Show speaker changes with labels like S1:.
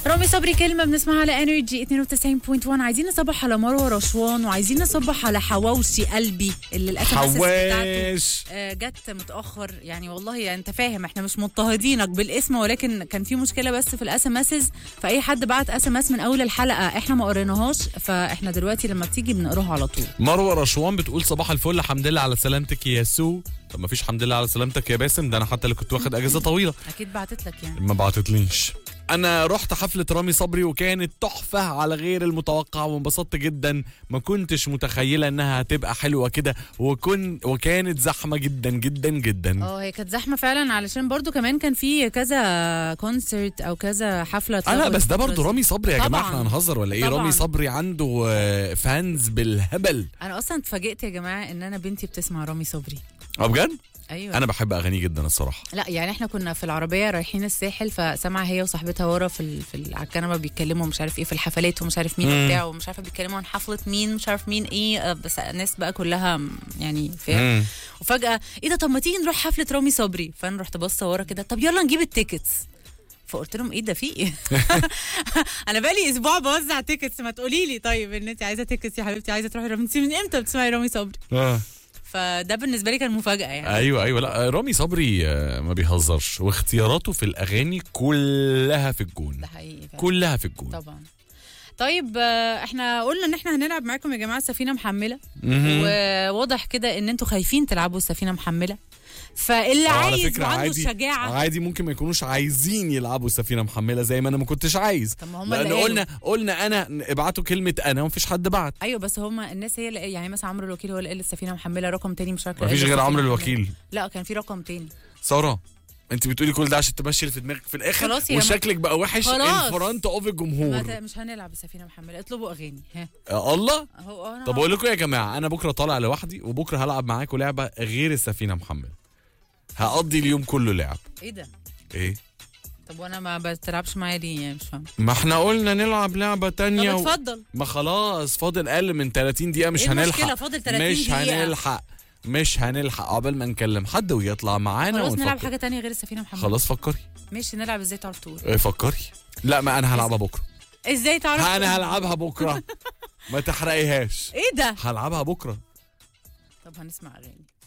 S1: رامي صبري كلمة بنسمعها على انرجي 92.1 عايزين نصبح على مروة رشوان وعايزين نصبح على حواوشي قلبي اللي الاس ام اس بتاعته
S2: حواش
S1: آه، جت متاخر يعني والله يعني انت فاهم احنا مش مضطهدينك بالاسم ولكن كان في مشكله بس في الاس ام اس فاي حد بعت اس ام اس من اول الحلقه احنا ما قريناهاش فاحنا دلوقتي لما بتيجي بنقراها على طول
S2: مروه رشوان بتقول صباح الفل الحمد لله على سلامتك يا سو طب ما فيش حمد لله على سلامتك يا باسم ده انا حتى اللي كنت واخد اجازه طويله
S1: اكيد بعتت لك يعني
S2: ما بعتتليش انا رحت حفله رامي صبري وكانت تحفه على غير المتوقع وانبسطت جدا ما كنتش متخيله انها هتبقى حلوه كده وكن وكانت زحمه جدا جدا جدا
S1: اه هي كانت زحمه فعلا علشان برضو كمان كان في كذا كونسرت او كذا حفله
S2: اه لا
S1: اتلغت
S2: بس ده
S1: الفترة
S2: برضه
S1: دي.
S2: رامي صبري يا
S1: طبعاً.
S2: جماعه احنا هنهزر ولا ايه
S1: طبعاً.
S2: رامي صبري عنده آه، فانز بالهبل
S1: انا اصلا اتفاجئت يا جماعه ان انا بنتي بتسمع رامي صبري
S2: اه بجد
S1: ايوه
S2: انا بحب اغانيه جدا الصراحه
S1: لا يعني احنا كنا في العربيه رايحين الساحل فسمع هي وصاحبتها ورا في ال... في ال... على الكنبه بيتكلموا مش عارف ايه في الحفلات ومش عارف مين
S2: مم.
S1: وبتاع ومش عارفه بيتكلموا عن حفله مين مش عارف مين ايه آه، بس الناس بقى كلها م- يعني فاهم
S2: مم.
S1: وفجاه ايه ده طب ما تيجي نروح حفله رامي صبري فانا رحت باصه ورا كده طب يلا نجيب التيكتس فقلت لهم ايه ده في ايه انا بقالي اسبوع بوزع تيكتس ما تقولي لي طيب ان انت عايزه تيكتس يا حبيبتي عايزه تروحي رامي انت من امتى بتسمعي رامي صبري
S2: اه
S1: فده بالنسبه لي كان مفاجاه يعني
S2: ايوه ايوه لا رامي صبري آه، ما بيهزرش واختياراته في الاغاني كلها في الجون
S1: ده حقيقي فعلا.
S2: كلها في الجون
S1: طبعا طيب آه، احنا قلنا ان احنا هنلعب معاكم يا جماعه السفينه محمله
S2: مهم.
S1: وواضح كده ان انتوا خايفين تلعبوا السفينه محمله فاللي
S2: آه، على
S1: عايز
S2: فكرة
S1: وعنده
S2: عادي
S1: الشجاعه
S2: عادي ممكن ما يكونوش عايزين يلعبوا السفينه محمله زي ما انا ما كنتش عايز
S1: طب ما هم
S2: لان
S1: اللي قالوا.
S2: قلنا قلنا انا ابعتوا كلمه انا ومفيش حد بعت
S1: ايوه بس هم الناس هي اللي يعني مثلا عمرو الوكيل هو اللي قال السفينه محمله رقم تاني مش فاكره
S2: مفيش
S1: قال
S2: غير
S1: السفينة
S2: عمرو
S1: محملة.
S2: الوكيل
S1: لا كان في رقم تاني
S2: ساره انت بتقولي كل ده عشان تمشي اللي في دماغك في الاخر
S1: خلاص يا ما-
S2: وشكلك بقى وحش
S1: خلاص.
S2: ان فرونت اوف
S1: ما
S2: الجمهور
S1: ت- مش هنلعب السفينه محمله اطلبوا اغاني ها
S2: آه الله
S1: اهو انا
S2: طب اقول لكم يا جماعه انا بكره طالع لوحدي وبكره هلعب معاكم لعبه غير السفينه محمل هقضي اليوم كله لعب
S1: ايه ده
S2: ايه
S1: طب وانا ما بتلعبش معايا ليه يعني مش فاهم
S2: ما احنا قلنا نلعب لعبه
S1: طب
S2: تانية و...
S1: اتفضل
S2: ما خلاص فاضل اقل من 30 دقيقه مش
S1: إيه
S2: هنلحق
S1: المشكلة؟ فاضل 30
S2: مش
S1: دقيقة.
S2: هنلحق مش هنلحق عقبال ما نكلم حد ويطلع معانا
S1: خلاص نلعب
S2: ونفكر
S1: حاجه تانية غير السفينه محمله
S2: خلاص فكري
S1: ماشي نلعب ازاي تعرف تقول
S2: ايه فكري لا ما انا هلعبها بكره
S1: ازاي تعرف
S2: انا
S1: تقول؟
S2: هلعبها بكره ما تحرقيهاش
S1: ايه ده
S2: هلعبها بكره
S1: طب هنسمع اغاني